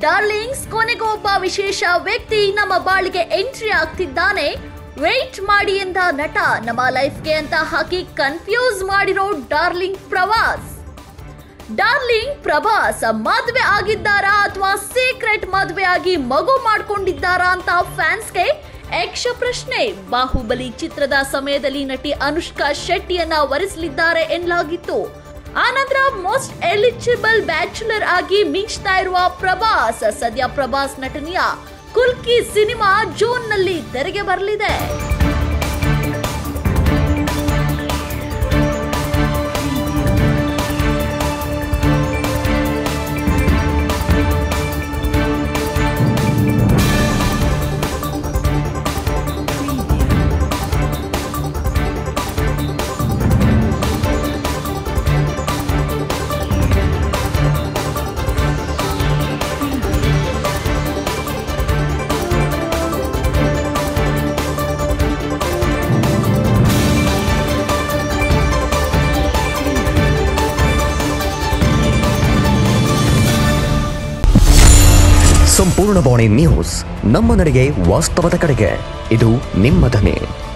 darlings ಕೊನೆಗೂ ಒಬ್ಬ ವಿಶೇಷ ವ್ಯಕ್ತಿ ನಮ್ಮ ಬಾಳಿಗೆ ಎಂಟ್ರಿ ಆಗ್ತಿದ್ದಾನೆ ವೇಟ್ ಮಾಡಿ ಎಂದ ನಟ ನಮ್ಮ ಲೈಫ್ಗೆ ಅಂತ ಹಾಕಿ ಕನ್ಫ್ಯೂಸ್ ಮಾಡಿರೋ ಡಾರ್ಲಿಂಗ್ ಪ್ರವಾಸ್ ಡಾರ್ಲಿಂಗ್ ಪ್ರಭಾಸ್ ಮದ್ವೆ ಆಗಿದ್ದಾರಾ ಅಥವಾ ಸೀಕ್ರೆಟ್ ಮದ್ವೆ ಆಗಿ ಮಗು ಮಾಡ್ಕೊಂಡಿದ್ದಾರಾ ಅಂತ ಫ್ಯಾನ್ಸ್ಗೆ ಯಕ್ಷ ಪ್ರಶ್ನೆ ಬಾಹುಬಲಿ ಚಿತ್ರದ ಸಮಯದಲ್ಲಿ ನಟಿ ಅನುಷ್ಕಾ ಶೆಟ್ಟಿಯನ್ನ ವರಿಸಲಿದ್ದಾರೆ ಎನ್ನಲಾಗಿತ್ತು ಆನಂತರ ಮೋಸ್ಟ್ ಎಲಿಜಿಬಲ್ ಬ್ಯಾಚುಲರ್ ಆಗಿ ಮಿಂಚ್ತಾ ಇರುವ ಪ್ರಭಾಸ್ ಸದ್ಯ ಪ್ರಭಾಸ್ ನಟನೆಯ ಕುಲ್ಕಿ ಸಿನಿಮಾ ಜೂನ್ ನಲ್ಲಿ ತೆರೆಗೆ ಬರಲಿದೆ ಸಂಪೂರ್ಣ ಬಾಣಿ ನ್ಯೂಸ್ ನಮ್ಮ ನಡೆಗೆ ವಾಸ್ತವದ ಕಡೆಗೆ ಇದು ನಿಮ್ಮ ಧ್ವನಿ